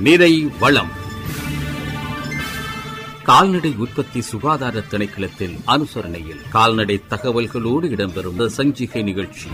நிறை வளம் கால்நடை உற்பத்தி சுகாதார திணைக்களத்தில் அனுசரணையில் கால்நடை தகவல்களோடு இடம்பெறும் சஞ்சிகை நிகழ்ச்சி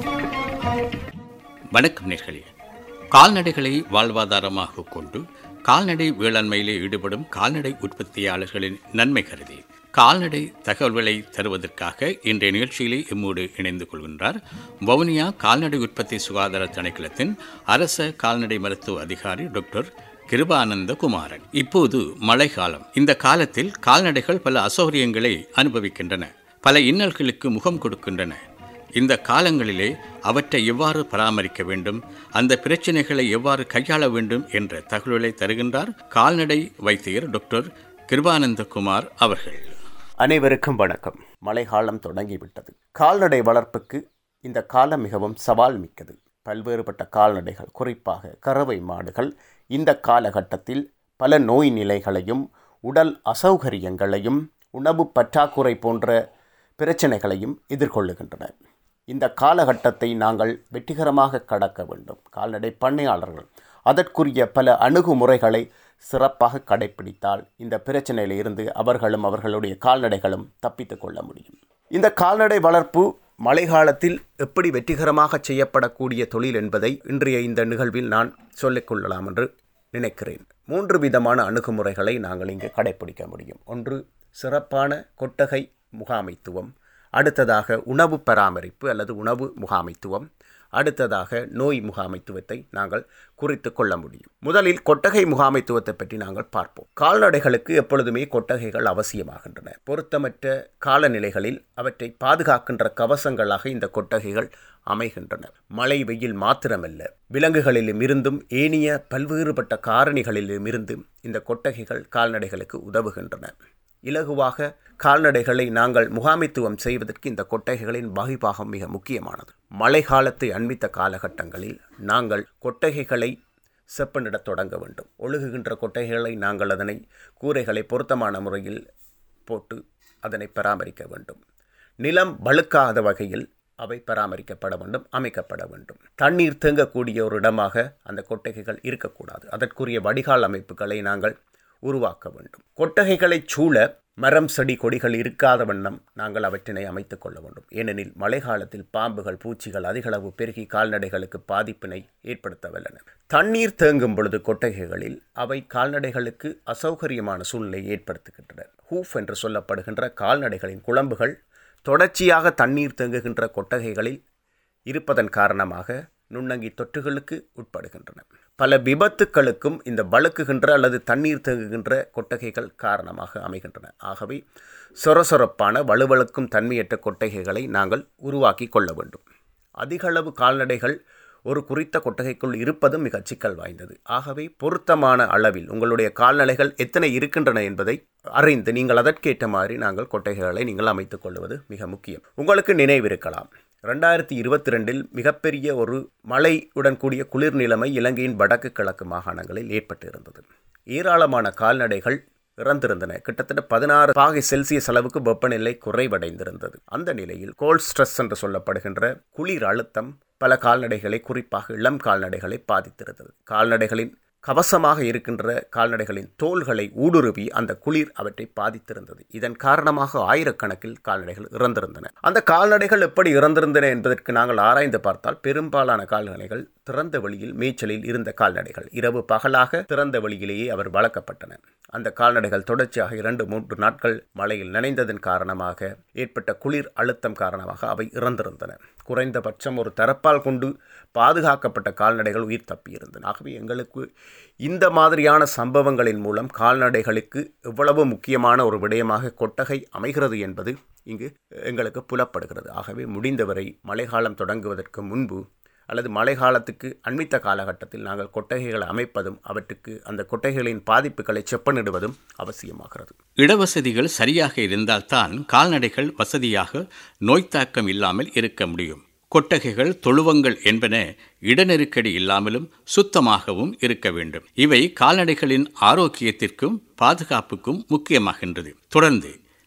வணக்கம் நேர்களே கால்நடைகளை வாழ்வாதாரமாக கொண்டு கால்நடை வேளாண்மையிலே ஈடுபடும் கால்நடை உற்பத்தியாளர்களின் நன்மை கருதி கால்நடை தகவல்களை தருவதற்காக இன்றைய நிகழ்ச்சியிலே எம்மோடு இணைந்து கொள்கின்றார் வவுனியா கால்நடை உற்பத்தி சுகாதார திணைக்களத்தின் அரச கால்நடை மருத்துவ அதிகாரி டாக்டர் கிருபானந்த குமாரன் இப்போது மழைக்காலம் இந்த காலத்தில் கால்நடைகள் பல அசௌகரியங்களை அனுபவிக்கின்றன பல இன்னல்களுக்கு முகம் கொடுக்கின்றன இந்த காலங்களிலே அவற்றை எவ்வாறு பராமரிக்க வேண்டும் அந்த பிரச்சனைகளை எவ்வாறு கையாள வேண்டும் என்ற தகவல்களை தருகின்றார் கால்நடை வைத்தியர் டாக்டர் கிருபானந்தகுமார் அவர்கள் அனைவருக்கும் வணக்கம் மழைக்காலம் தொடங்கிவிட்டது கால்நடை வளர்ப்புக்கு இந்த காலம் மிகவும் சவால் மிக்கது பல்வேறுபட்ட கால்நடைகள் குறிப்பாக கறவை மாடுகள் இந்த காலகட்டத்தில் பல நோய் நிலைகளையும் உடல் அசௌகரியங்களையும் உணவு பற்றாக்குறை போன்ற பிரச்சனைகளையும் எதிர்கொள்ளுகின்றன இந்த காலகட்டத்தை நாங்கள் வெற்றிகரமாக கடக்க வேண்டும் கால்நடை பண்ணையாளர்கள் அதற்குரிய பல அணுகுமுறைகளை சிறப்பாக கடைபிடித்தால் இந்த பிரச்சனையில் இருந்து அவர்களும் அவர்களுடைய கால்நடைகளும் தப்பித்துக் கொள்ள முடியும் இந்த கால்நடை வளர்ப்பு மழைக்காலத்தில் எப்படி வெற்றிகரமாக செய்யப்படக்கூடிய தொழில் என்பதை இன்றைய இந்த நிகழ்வில் நான் சொல்லிக்கொள்ளலாம் என்று நினைக்கிறேன் மூன்று விதமான அணுகுமுறைகளை நாங்கள் இங்கு கடைபிடிக்க முடியும் ஒன்று சிறப்பான கொட்டகை முகாமைத்துவம் அடுத்ததாக உணவு பராமரிப்பு அல்லது உணவு முகாமைத்துவம் அடுத்ததாக நோய் முகாமைத்துவத்தை நாங்கள் குறித்து கொள்ள முடியும் முதலில் கொட்டகை முகாமைத்துவத்தை பற்றி நாங்கள் பார்ப்போம் கால்நடைகளுக்கு எப்பொழுதுமே கொட்டகைகள் அவசியமாகின்றன பொருத்தமற்ற காலநிலைகளில் அவற்றை பாதுகாக்கின்ற கவசங்களாக இந்த கொட்டகைகள் அமைகின்றன மழை வெயில் மாத்திரமல்ல விலங்குகளிலும் இருந்தும் ஏனிய பல்வேறுபட்ட காரணிகளிலும் இருந்தும் இந்த கொட்டகைகள் கால்நடைகளுக்கு உதவுகின்றன இலகுவாக கால்நடைகளை நாங்கள் முகாமைத்துவம் செய்வதற்கு இந்த கொட்டகைகளின் வகைபாகம் மிக முக்கியமானது மழை காலத்தை அண்மித்த காலகட்டங்களில் நாங்கள் கொட்டகைகளை செப்பனிடத் தொடங்க வேண்டும் ஒழுகுகின்ற கொட்டகைகளை நாங்கள் அதனை கூரைகளை பொருத்தமான முறையில் போட்டு அதனை பராமரிக்க வேண்டும் நிலம் வழுக்காத வகையில் அவை பராமரிக்கப்பட வேண்டும் அமைக்கப்பட வேண்டும் தண்ணீர் தேங்கக்கூடிய ஒரு இடமாக அந்த கொட்டகைகள் இருக்கக்கூடாது அதற்குரிய வடிகால் அமைப்புகளை நாங்கள் உருவாக்க வேண்டும் கொட்டகைகளை சூழ மரம் செடி கொடிகள் இருக்காத வண்ணம் நாங்கள் அவற்றினை அமைத்துக் கொள்ள வேண்டும் ஏனெனில் மழை காலத்தில் பாம்புகள் பூச்சிகள் அதிகளவு பெருகி கால்நடைகளுக்கு பாதிப்பினை ஏற்படுத்த வல்லன தண்ணீர் தேங்கும் பொழுது கொட்டகைகளில் அவை கால்நடைகளுக்கு அசௌகரியமான சூழ்நிலையை ஏற்படுத்துகின்றன ஹூஃப் என்று சொல்லப்படுகின்ற கால்நடைகளின் குழம்புகள் தொடர்ச்சியாக தண்ணீர் தேங்குகின்ற கொட்டகைகளில் இருப்பதன் காரணமாக நுண்ணங்கி தொற்றுகளுக்கு உட்படுகின்றன பல விபத்துக்களுக்கும் இந்த வழுக்குகின்ற அல்லது தண்ணீர் தேங்குகின்ற கொட்டகைகள் காரணமாக அமைகின்றன ஆகவே சொரசொரப்பான வலுவழுக்கும் தன்மையற்ற கொட்டகைகளை நாங்கள் உருவாக்கி கொள்ள வேண்டும் அதிகளவு கால்நடைகள் ஒரு குறித்த கொட்டகைக்குள் இருப்பதும் மிக சிக்கல் வாய்ந்தது ஆகவே பொருத்தமான அளவில் உங்களுடைய கால்நடைகள் எத்தனை இருக்கின்றன என்பதை அறிந்து நீங்கள் அதற்கேற்ற மாதிரி நாங்கள் கொட்டகைகளை நீங்கள் அமைத்துக் கொள்வது மிக முக்கியம் உங்களுக்கு நினைவிருக்கலாம் ரெண்டாயிரத்தி இருபத்தி ரெண்டில் மிகப்பெரிய ஒரு மழையுடன் கூடிய குளிர் நிலைமை இலங்கையின் வடக்கு கிழக்கு மாகாணங்களில் ஏற்பட்டு இருந்தது ஏராளமான கால்நடைகள் இறந்திருந்தன கிட்டத்தட்ட பதினாறு பாகை செல்சியஸ் அளவுக்கு வெப்பநிலை குறைவடைந்திருந்தது அந்த நிலையில் கோல்ட் ஸ்ட்ரெஸ் என்று சொல்லப்படுகின்ற குளிர் அழுத்தம் பல கால்நடைகளை குறிப்பாக இளம் கால்நடைகளை பாதித்திருந்தது கால்நடைகளின் கவசமாக இருக்கின்ற கால்நடைகளின் தோள்களை ஊடுருவி அந்த குளிர் அவற்றை பாதித்திருந்தது இதன் காரணமாக ஆயிரக்கணக்கில் கால்நடைகள் இறந்திருந்தன அந்த கால்நடைகள் எப்படி இறந்திருந்தன என்பதற்கு நாங்கள் ஆராய்ந்து பார்த்தால் பெரும்பாலான கால்நடைகள் திறந்த வெளியில் மேய்ச்சலில் இருந்த கால்நடைகள் இரவு பகலாக திறந்த வெளியிலேயே அவர் வளர்க்கப்பட்டன அந்த கால்நடைகள் தொடர்ச்சியாக இரண்டு மூன்று நாட்கள் மழையில் நனைந்ததன் காரணமாக ஏற்பட்ட குளிர் அழுத்தம் காரணமாக அவை இறந்திருந்தன குறைந்தபட்சம் ஒரு தரப்பால் கொண்டு பாதுகாக்கப்பட்ட கால்நடைகள் உயிர் தப்பியிருந்தன ஆகவே எங்களுக்கு இந்த மாதிரியான சம்பவங்களின் மூலம் கால்நடைகளுக்கு எவ்வளவு முக்கியமான ஒரு விடயமாக கொட்டகை அமைகிறது என்பது இங்கு எங்களுக்கு புலப்படுகிறது ஆகவே முடிந்தவரை மழைக்காலம் தொடங்குவதற்கு முன்பு அல்லது மழை காலத்துக்கு அண்மித்த காலகட்டத்தில் நாங்கள் கொட்டகைகளை அமைப்பதும் அவற்றுக்கு அந்த கொட்டகைகளின் பாதிப்புகளை செப்பனிடுவதும் அவசியமாகிறது இடவசதிகள் சரியாக இருந்தால்தான் கால்நடைகள் வசதியாக நோய் தாக்கம் இல்லாமல் இருக்க முடியும் கொட்டகைகள் தொழுவங்கள் என்பன இடநெருக்கடி இல்லாமலும் சுத்தமாகவும் இருக்க வேண்டும் இவை கால்நடைகளின் ஆரோக்கியத்திற்கும் பாதுகாப்புக்கும் முக்கியமாகின்றது தொடர்ந்து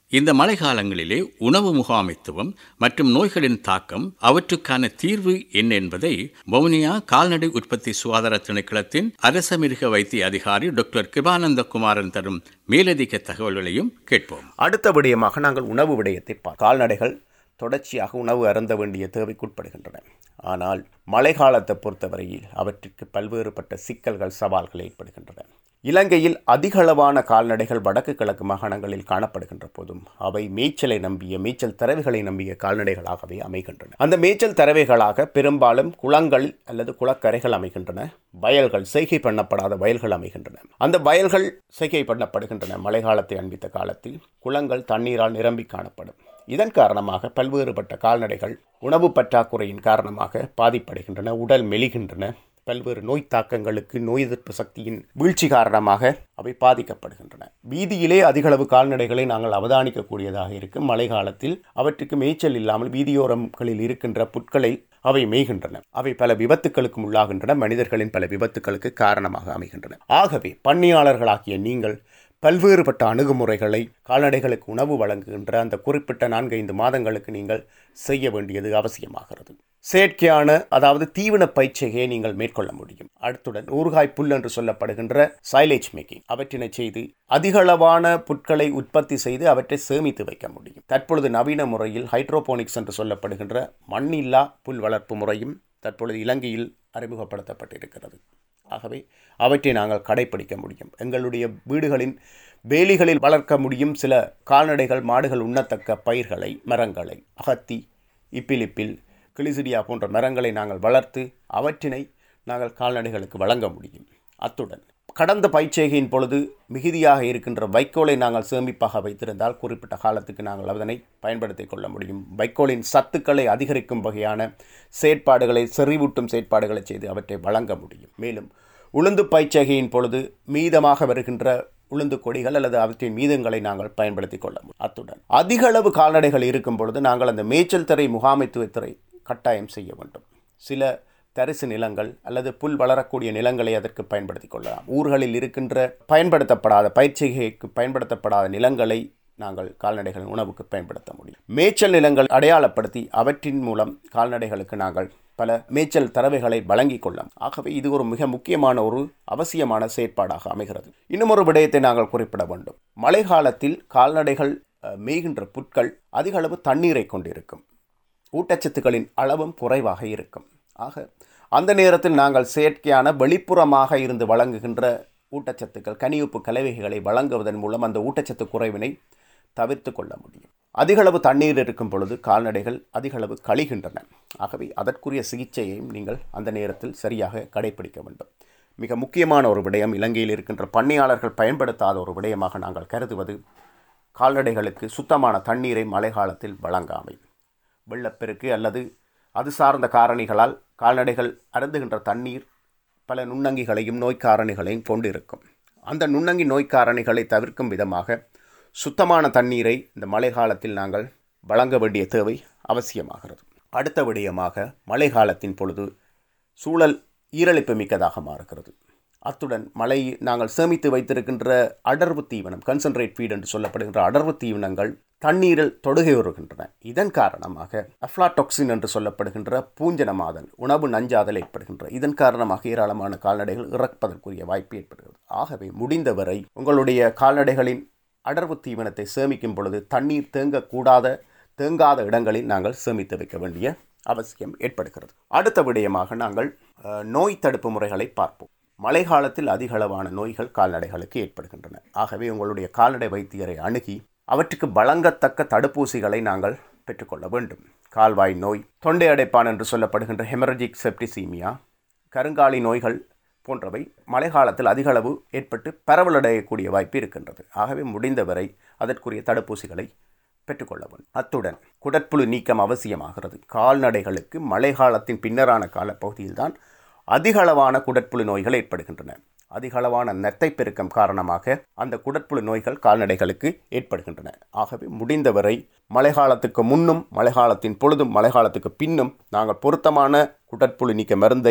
இந்த மழைக்காலங்களிலே உணவு முகாமைத்துவம் மற்றும் நோய்களின் தாக்கம் அவற்றுக்கான தீர்வு என்ன என்பதை வவுனியா கால்நடை உற்பத்தி சுகாதார திணைக்களத்தின் அரச மிருக வைத்திய அதிகாரி டாக்டர் கிருபானந்த குமாரன் தரும் மேலதிக தகவல்களையும் கேட்போம் அடுத்த விடயமாக நாங்கள் உணவு விடயத்தை பார்ப்போம் கால்நடைகள் தொடர்ச்சியாக உணவு அருந்த வேண்டிய தேவைக்குட்படுகின்றன ஆனால் மழைக்காலத்தை பொறுத்தவரையில் அவற்றிற்கு பல்வேறுபட்ட சிக்கல்கள் சவால்கள் ஏற்படுகின்றன இலங்கையில் அதிகளவான கால்நடைகள் வடக்கு கிழக்கு மாகாணங்களில் காணப்படுகின்ற போதும் அவை மேய்ச்சலை நம்பிய மேய்ச்சல் தரவைகளை நம்பிய கால்நடைகளாகவே அமைகின்றன அந்த மேய்ச்சல் தரவைகளாக பெரும்பாலும் குளங்கள் அல்லது குளக்கரைகள் அமைகின்றன வயல்கள் செய்கை பண்ணப்படாத வயல்கள் அமைகின்றன அந்த வயல்கள் செய்கை பண்ணப்படுகின்றன மழைக்காலத்தை அன்பித்த காலத்தில் குளங்கள் தண்ணீரால் நிரம்பி காணப்படும் இதன் காரணமாக பல்வேறுபட்ட கால்நடைகள் உணவு பற்றாக்குறையின் காரணமாக பாதிப்படைகின்றன உடல் மெலிகின்றன பல்வேறு நோய் தாக்கங்களுக்கு நோய் எதிர்ப்பு சக்தியின் வீழ்ச்சி காரணமாக அவை பாதிக்கப்படுகின்றன வீதியிலே அதிகளவு கால்நடைகளை நாங்கள் அவதானிக்கக்கூடியதாக இருக்கும் மழை காலத்தில் அவற்றுக்கு மேய்ச்சல் இல்லாமல் வீதியோரங்களில் இருக்கின்ற புட்களை அவை மேய்கின்றன அவை பல விபத்துக்களுக்கும் உள்ளாகின்றன மனிதர்களின் பல விபத்துக்களுக்கு காரணமாக அமைகின்றன ஆகவே பண்ணையாளர்களாகிய நீங்கள் பல்வேறுபட்ட அணுகுமுறைகளை கால்நடைகளுக்கு உணவு வழங்குகின்ற அந்த குறிப்பிட்ட நான்கைந்து மாதங்களுக்கு நீங்கள் செய்ய வேண்டியது அவசியமாகிறது செயற்கையான அதாவது தீவன பயிற்சியை நீங்கள் மேற்கொள்ள முடியும் அடுத்துடன் ஊறுகாய் புல் என்று சொல்லப்படுகின்ற சைலேஜ் மேக்கிங் அவற்றினை செய்து அதிகளவான புட்களை உற்பத்தி செய்து அவற்றை சேமித்து வைக்க முடியும் தற்பொழுது நவீன முறையில் ஹைட்ரோபோனிக்ஸ் என்று சொல்லப்படுகின்ற மண்ணில்லா புல் வளர்ப்பு முறையும் தற்பொழுது இலங்கையில் அறிமுகப்படுத்தப்பட்டிருக்கிறது ஆகவே அவற்றை நாங்கள் கடைபிடிக்க முடியும் எங்களுடைய வீடுகளின் வேலிகளில் வளர்க்க முடியும் சில கால்நடைகள் மாடுகள் உண்ணத்தக்க பயிர்களை மரங்களை அகத்தி இப்பிலிப்பில் கிளிசிடியா போன்ற மரங்களை நாங்கள் வளர்த்து அவற்றினை நாங்கள் கால்நடைகளுக்கு வழங்க முடியும் அத்துடன் கடந்த பயிற்சிகையின் பொழுது மிகுதியாக இருக்கின்ற வைக்கோலை நாங்கள் சேமிப்பாக வைத்திருந்தால் குறிப்பிட்ட காலத்துக்கு நாங்கள் அதனை பயன்படுத்திக் கொள்ள முடியும் வைக்கோலின் சத்துக்களை அதிகரிக்கும் வகையான செயற்பாடுகளை செறிவூட்டும் செயற்பாடுகளை செய்து அவற்றை வழங்க முடியும் மேலும் உளுந்து பயிற்சிகையின் பொழுது மீதமாக வருகின்ற உளுந்து கொடிகள் அல்லது அவற்றின் மீதங்களை நாங்கள் பயன்படுத்திக் கொள்ள முடியும் அத்துடன் அதிக அளவு கால்நடைகள் இருக்கும் பொழுது நாங்கள் அந்த மேய்ச்சல் தரை முகாமைத்துவத்துறை கட்டாயம் செய்ய வேண்டும் சில தரிசு நிலங்கள் அல்லது புல் வளரக்கூடிய நிலங்களை அதற்கு பயன்படுத்திக் கொள்ளலாம் ஊர்களில் இருக்கின்ற பயன்படுத்தப்படாத பயிற்சிகைக்கு பயன்படுத்தப்படாத நிலங்களை நாங்கள் கால்நடைகளின் உணவுக்கு பயன்படுத்த முடியும் மேய்ச்சல் நிலங்கள் அடையாளப்படுத்தி அவற்றின் மூலம் கால்நடைகளுக்கு நாங்கள் பல மேய்ச்சல் தரவைகளை வழங்கிக் கொள்ளலாம் ஆகவே இது ஒரு மிக முக்கியமான ஒரு அவசியமான செயற்பாடாக அமைகிறது இன்னும் ஒரு விடயத்தை நாங்கள் குறிப்பிட வேண்டும் மழை காலத்தில் கால்நடைகள் மேய்கின்ற புட்கள் அதிக அளவு தண்ணீரை கொண்டிருக்கும் ஊட்டச்சத்துக்களின் அளவும் குறைவாக இருக்கும் ஆக அந்த நேரத்தில் நாங்கள் செயற்கையான வெளிப்புறமாக இருந்து வழங்குகின்ற ஊட்டச்சத்துக்கள் கனியுப்பு கலவைகளை வழங்குவதன் மூலம் அந்த ஊட்டச்சத்து குறைவினை தவிர்த்து கொள்ள முடியும் அதிகளவு தண்ணீர் இருக்கும் பொழுது கால்நடைகள் அதிகளவு கழிகின்றன ஆகவே அதற்குரிய சிகிச்சையையும் நீங்கள் அந்த நேரத்தில் சரியாக கடைபிடிக்க வேண்டும் மிக முக்கியமான ஒரு விடயம் இலங்கையில் இருக்கின்ற பண்ணையாளர்கள் பயன்படுத்தாத ஒரு விடயமாக நாங்கள் கருதுவது கால்நடைகளுக்கு சுத்தமான தண்ணீரை மழை காலத்தில் வழங்காமை வெள்ளப்பெருக்கு அல்லது அது சார்ந்த காரணிகளால் கால்நடைகள் அருந்துகின்ற தண்ணீர் பல நுண்ணங்கிகளையும் நோய்க்காரணிகளையும் கொண்டிருக்கும் அந்த நுண்ணங்கி நோய்க்காரணிகளை தவிர்க்கும் விதமாக சுத்தமான தண்ணீரை இந்த மழை காலத்தில் நாங்கள் வழங்க வேண்டிய தேவை அவசியமாகிறது அடுத்த விடயமாக மழை காலத்தின் பொழுது சூழல் ஈரழிப்பு மிக்கதாக மாறுகிறது அத்துடன் மழை நாங்கள் சேமித்து வைத்திருக்கின்ற அடர்வு தீவனம் கன்சன்ட்ரேட் ஃபீட் என்று சொல்லப்படுகின்ற அடர்வு தீவனங்கள் தண்ணீரில் தொடுகை வருகின்றன இதன் காரணமாக அஃப்லாடொக்சின் என்று சொல்லப்படுகின்ற பூஞ்சனமாதல் உணவு நஞ்சாதல் ஏற்படுகின்ற இதன் காரணமாக ஏராளமான கால்நடைகள் இறப்பதற்குரிய வாய்ப்பு ஏற்படுகிறது ஆகவே முடிந்தவரை உங்களுடைய கால்நடைகளின் அடர்வு தீவனத்தை சேமிக்கும் பொழுது தண்ணீர் தேங்கக்கூடாத தேங்காத இடங்களில் நாங்கள் சேமித்து வைக்க வேண்டிய அவசியம் ஏற்படுகிறது அடுத்த விடயமாக நாங்கள் நோய் தடுப்பு முறைகளை பார்ப்போம் மழை காலத்தில் அதிகளவான நோய்கள் கால்நடைகளுக்கு ஏற்படுகின்றன ஆகவே உங்களுடைய கால்நடை வைத்தியரை அணுகி அவற்றுக்கு வழங்கத்தக்க தடுப்பூசிகளை நாங்கள் பெற்றுக்கொள்ள வேண்டும் கால்வாய் நோய் தொண்டை அடைப்பான் என்று சொல்லப்படுகின்ற ஹெமரஜிக் செப்டிசீமியா கருங்காலி நோய்கள் போன்றவை மழை காலத்தில் அதிகளவு ஏற்பட்டு பரவலடையக்கூடிய வாய்ப்பு இருக்கின்றது ஆகவே முடிந்தவரை அதற்குரிய தடுப்பூசிகளை பெற்றுக்கொள்ள வேண்டும் அத்துடன் குடற்புழு நீக்கம் அவசியமாகிறது கால்நடைகளுக்கு மழை காலத்தின் பின்னரான காலப்பகுதியில்தான் அதிகளவான குடற்புழு நோய்கள் ஏற்படுகின்றன அதிகளவான நெத்தை பெருக்கம் காரணமாக அந்த குடற்புழு நோய்கள் கால்நடைகளுக்கு ஏற்படுகின்றன ஆகவே முடிந்தவரை மழைக்காலத்துக்கு முன்னும் மழைக்காலத்தின் பொழுதும் மழைக்காலத்துக்கு பின்னும் நாங்கள் பொருத்தமான குடற்புழு நீக்க மருந்தை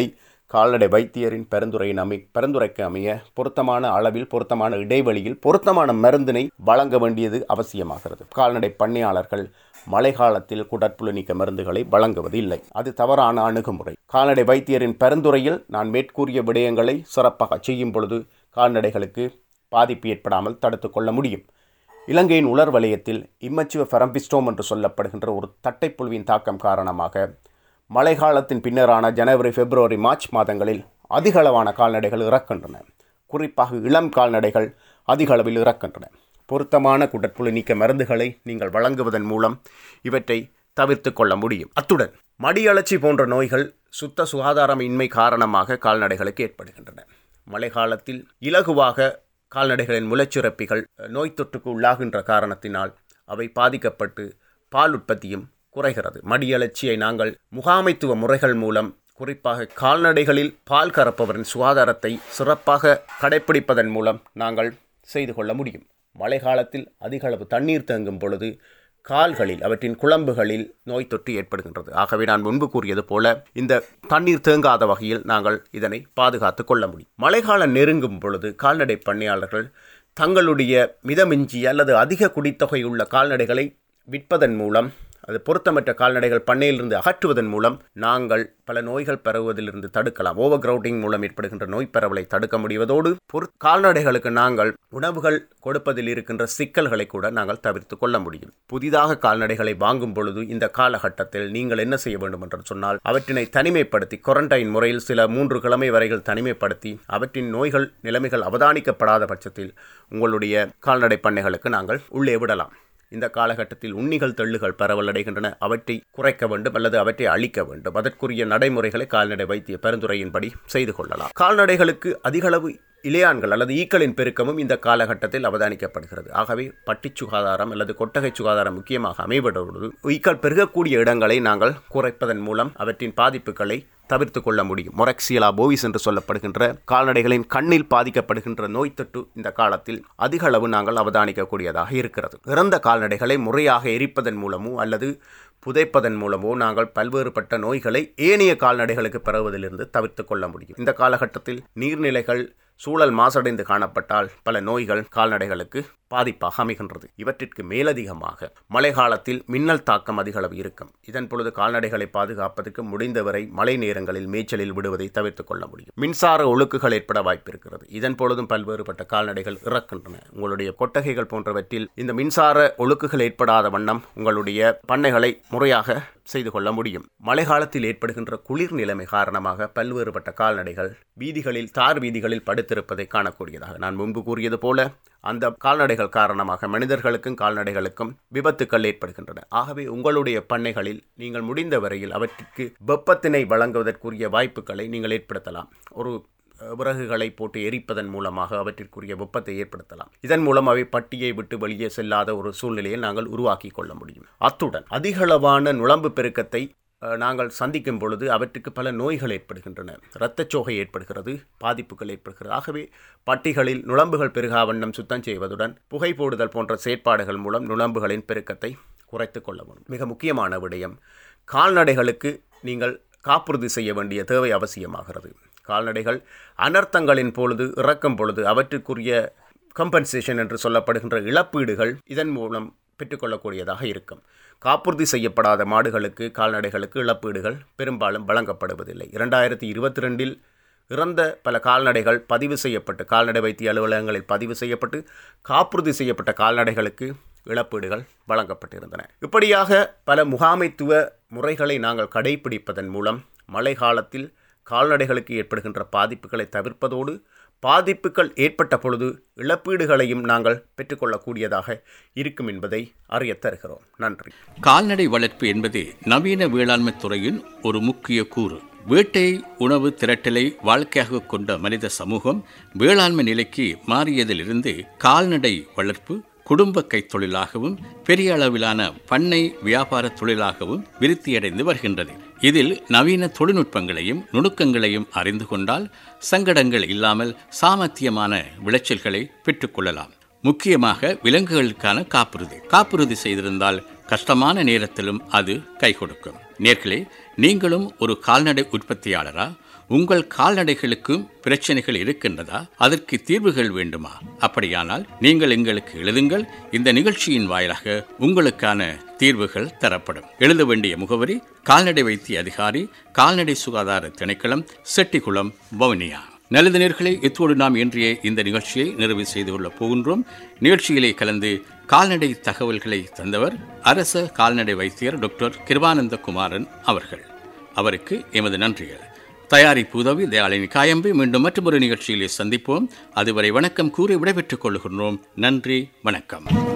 கால்நடை வைத்தியரின் பரிந்துரையின் அமை பரிந்துரைக்கு அமைய பொருத்தமான அளவில் பொருத்தமான இடைவெளியில் பொருத்தமான மருந்தினை வழங்க வேண்டியது அவசியமாகிறது கால்நடை பண்ணையாளர்கள் மழைக்காலத்தில் குடற்புழு நீக்க மருந்துகளை வழங்குவதில்லை அது தவறான அணுகுமுறை கால்நடை வைத்தியரின் பரிந்துரையில் நான் மேற்கூறிய விடயங்களை சிறப்பாக செய்யும் பொழுது கால்நடைகளுக்கு பாதிப்பு ஏற்படாமல் தடுத்துக் கொள்ள முடியும் இலங்கையின் உலர் வலயத்தில் இம்மச்சுவ ஃபெரம்பிஸ்டோம் என்று சொல்லப்படுகின்ற ஒரு தட்டைப்புழுவின் தாக்கம் காரணமாக மழைக்காலத்தின் பின்னரான ஜனவரி பிப்ரவரி மார்ச் மாதங்களில் அதிக அளவான கால்நடைகள் இறக்கின்றன குறிப்பாக இளம் கால்நடைகள் அதிக அளவில் இறக்கின்றன பொருத்தமான குடற்புழு நீக்க மருந்துகளை நீங்கள் வழங்குவதன் மூலம் இவற்றை தவிர்த்து கொள்ள முடியும் அத்துடன் மடியளர்ச்சி போன்ற நோய்கள் சுத்த சுகாதாரமின்மை காரணமாக கால்நடைகளுக்கு ஏற்படுகின்றன மழைக்காலத்தில் இலகுவாக கால்நடைகளின் முளைச்சுரப்பிகள் நோய் தொற்றுக்கு உள்ளாகின்ற காரணத்தினால் அவை பாதிக்கப்பட்டு பால் உற்பத்தியும் குறைகிறது மடியளர்ச்சியை நாங்கள் முகாமைத்துவ முறைகள் மூலம் குறிப்பாக கால்நடைகளில் பால் கறப்பவரின் சுகாதாரத்தை சிறப்பாக கடைப்பிடிப்பதன் மூலம் நாங்கள் செய்து கொள்ள முடியும் மழை காலத்தில் அதிக அளவு தண்ணீர் தேங்கும் பொழுது கால்களில் அவற்றின் குழம்புகளில் நோய் தொற்று ஏற்படுகின்றது ஆகவே நான் முன்பு கூறியது போல இந்த தண்ணீர் தேங்காத வகையில் நாங்கள் இதனை பாதுகாத்து கொள்ள முடியும் மழைக்காலம் நெருங்கும் பொழுது கால்நடை பண்ணையாளர்கள் தங்களுடைய மிதமிஞ்சி அல்லது அதிக குடித்தொகை உள்ள கால்நடைகளை விற்பதன் மூலம் அது பொருத்தமற்ற கால்நடைகள் பண்ணையிலிருந்து அகற்றுவதன் மூலம் நாங்கள் பல நோய்கள் பரவுவதிலிருந்து தடுக்கலாம் ஓவர் கிரவுண்டிங் மூலம் ஏற்படுகின்ற நோய் பரவலை தடுக்க முடிவதோடு பொரு கால்நடைகளுக்கு நாங்கள் உணவுகள் கொடுப்பதில் இருக்கின்ற சிக்கல்களை கூட நாங்கள் தவிர்த்து கொள்ள முடியும் புதிதாக கால்நடைகளை வாங்கும் பொழுது இந்த காலகட்டத்தில் நீங்கள் என்ன செய்ய வேண்டும் என்று சொன்னால் அவற்றினை தனிமைப்படுத்தி குவாரண்டைன் முறையில் சில மூன்று கிழமை வரைகள் தனிமைப்படுத்தி அவற்றின் நோய்கள் நிலைமைகள் அவதானிக்கப்படாத பட்சத்தில் உங்களுடைய கால்நடை பண்ணைகளுக்கு நாங்கள் உள்ளே விடலாம் இந்த காலகட்டத்தில் உண்ணிகள் தெள்ளுகள் பரவலடைகின்றன அவற்றை குறைக்க வேண்டும் அல்லது அவற்றை அழிக்க வேண்டும் அதற்குரிய நடைமுறைகளை கால்நடை வைத்திய பரிந்துரையின்படி செய்து கொள்ளலாம் கால்நடைகளுக்கு அதிகளவு இலையான்கள் அல்லது ஈக்களின் பெருக்கமும் இந்த காலகட்டத்தில் அவதானிக்கப்படுகிறது ஆகவே பட்டி சுகாதாரம் அல்லது கொட்டகை சுகாதாரம் முக்கியமாக அமைவதோடு ஈக்கள் பெருகக்கூடிய இடங்களை நாங்கள் குறைப்பதன் மூலம் அவற்றின் பாதிப்புகளை தவிர்த்து கொள்ள முடியும் மொரக்சியலா போவிஸ் என்று சொல்லப்படுகின்ற கால்நடைகளின் கண்ணில் பாதிக்கப்படுகின்ற நோய் தொற்று இந்த காலத்தில் அதிக அளவு நாங்கள் அவதானிக்கக்கூடியதாக இருக்கிறது இறந்த கால்நடைகளை முறையாக எரிப்பதன் மூலமோ அல்லது புதைப்பதன் மூலமோ நாங்கள் பல்வேறுபட்ட நோய்களை ஏனைய கால்நடைகளுக்கு பரவுவதிலிருந்து தவிர்த்து கொள்ள முடியும் இந்த காலகட்டத்தில் நீர்நிலைகள் சூழல் மாசடைந்து காணப்பட்டால் பல நோய்கள் கால்நடைகளுக்கு பாதிப்பாக அமைகின்றது இவற்றிற்கு மேலதிகமாக மழை காலத்தில் மின்னல் தாக்கம் அதிக அளவு இருக்கும் இதன் பொழுது கால்நடைகளை பாதுகாப்பதற்கு முடிந்தவரை மழை நேரங்களில் மேய்ச்சலில் விடுவதை தவிர்த்துக் கொள்ள முடியும் மின்சார ஒழுக்குகள் ஏற்பட வாய்ப்பு இருக்கிறது இதன் பொழுதும் பல்வேறுபட்ட கால்நடைகள் இறக்கின்றன உங்களுடைய கொட்டகைகள் போன்றவற்றில் இந்த மின்சார ஒழுக்குகள் ஏற்படாத வண்ணம் உங்களுடைய பண்ணைகளை முறையாக செய்து கொள்ள முடியும் மழை காலத்தில் ஏற்படுகின்ற குளிர் நிலைமை காரணமாக பல்வேறுபட்ட கால்நடைகள் வீதிகளில் தார் வீதிகளில் படுத்திருப்பதை காணக்கூடியதாக நான் முன்பு கூறியது போல அந்த கால்நடைகள் காரணமாக மனிதர்களுக்கும் கால்நடைகளுக்கும் விபத்துக்கள் ஏற்படுகின்றன ஆகவே உங்களுடைய பண்ணைகளில் நீங்கள் முடிந்த வரையில் அவற்றிற்கு வெப்பத்தினை வழங்குவதற்குரிய வாய்ப்புகளை நீங்கள் ஏற்படுத்தலாம் ஒரு விறகுகளை போட்டு எரிப்பதன் மூலமாக அவற்றிற்குரிய வெப்பத்தை ஏற்படுத்தலாம் இதன் மூலம் அவை பட்டியை விட்டு வெளியே செல்லாத ஒரு சூழ்நிலையை நாங்கள் உருவாக்கி கொள்ள முடியும் அத்துடன் அதிகளவான நுழம்பு பெருக்கத்தை நாங்கள் சந்திக்கும் பொழுது அவற்றுக்கு பல நோய்கள் ஏற்படுகின்றன இரத்தச்சோகை ஏற்படுகிறது பாதிப்புகள் ஏற்படுகிறது ஆகவே பட்டிகளில் நுழம்புகள் பெருகா வண்ணம் சுத்தம் செய்வதுடன் புகை போடுதல் போன்ற செயற்பாடுகள் மூலம் நுழம்புகளின் பெருக்கத்தை குறைத்து கொள்ள முடியும் மிக முக்கியமான விடயம் கால்நடைகளுக்கு நீங்கள் காப்புறுதி செய்ய வேண்டிய தேவை அவசியமாகிறது கால்நடைகள் அனர்த்தங்களின் பொழுது இறக்கும் பொழுது அவற்றுக்குரிய கம்பன்சேஷன் என்று சொல்லப்படுகின்ற இழப்பீடுகள் இதன் மூலம் பெற்றுக்கொள்ளக்கூடியதாக இருக்கும் காப்புறுதி செய்யப்படாத மாடுகளுக்கு கால்நடைகளுக்கு இழப்பீடுகள் பெரும்பாலும் வழங்கப்படுவதில்லை இரண்டாயிரத்தி இருபத்தி ரெண்டில் இறந்த பல கால்நடைகள் பதிவு செய்யப்பட்டு கால்நடை வைத்திய அலுவலகங்களில் பதிவு செய்யப்பட்டு காப்புறுதி செய்யப்பட்ட கால்நடைகளுக்கு இழப்பீடுகள் வழங்கப்பட்டிருந்தன இப்படியாக பல முகாமைத்துவ முறைகளை நாங்கள் கடைபிடிப்பதன் மூலம் மழை காலத்தில் கால்நடைகளுக்கு ஏற்படுகின்ற பாதிப்புகளை தவிர்ப்பதோடு பாதிப்புகள் ஏற்பட்ட பொழுது இழப்பீடுகளையும் நாங்கள் பெற்றுக்கொள்ளக்கூடியதாக இருக்கும் என்பதை அறிய தருகிறோம் நன்றி கால்நடை வளர்ப்பு என்பது நவீன வேளாண்மை துறையின் ஒரு முக்கிய கூறு வேட்டை உணவு திரட்டலை வாழ்க்கையாக கொண்ட மனித சமூகம் வேளாண்மை நிலைக்கு மாறியதிலிருந்து கால்நடை வளர்ப்பு குடும்ப கைத்தொழிலாகவும் பெரிய அளவிலான பண்ணை வியாபார தொழிலாகவும் விருத்தியடைந்து வருகின்றது இதில் நவீன தொழில்நுட்பங்களையும் நுணுக்கங்களையும் அறிந்து கொண்டால் சங்கடங்கள் இல்லாமல் சாமர்த்தியமான விளைச்சல்களை பெற்றுக்கொள்ளலாம் முக்கியமாக விலங்குகளுக்கான காப்புறுதி காப்புறுதி செய்திருந்தால் கஷ்டமான நேரத்திலும் அது கை கொடுக்கும் நேர்களே நீங்களும் ஒரு கால்நடை உற்பத்தியாளரா உங்கள் கால்நடைகளுக்கும் பிரச்சனைகள் இருக்கின்றதா அதற்கு தீர்வுகள் வேண்டுமா அப்படியானால் நீங்கள் எங்களுக்கு எழுதுங்கள் இந்த நிகழ்ச்சியின் வாயிலாக உங்களுக்கான தீர்வுகள் தரப்படும் எழுத வேண்டிய முகவரி கால்நடை வைத்திய அதிகாரி கால்நடை சுகாதார திணைக்களம் செட்டிக்குளம் வவுனியா நல்லது நேர்களே இத்தோடு நாம் இன்றைய இந்த நிகழ்ச்சியை நிறைவு செய்து கொள்ளப் போகின்றோம் நிகழ்ச்சியிலே கலந்து கால்நடை தகவல்களை தந்தவர் அரச கால்நடை வைத்தியர் டாக்டர் கிருபானந்த குமாரன் அவர்கள் அவருக்கு எமது நன்றிகள் தயாரிப்பு உதவி தயாளினி காயம்பு மீண்டும் மற்றொரு நிகழ்ச்சியிலே சந்திப்போம் அதுவரை வணக்கம் கூறி விடைபெற்றுக் கொள்கிறோம் நன்றி வணக்கம்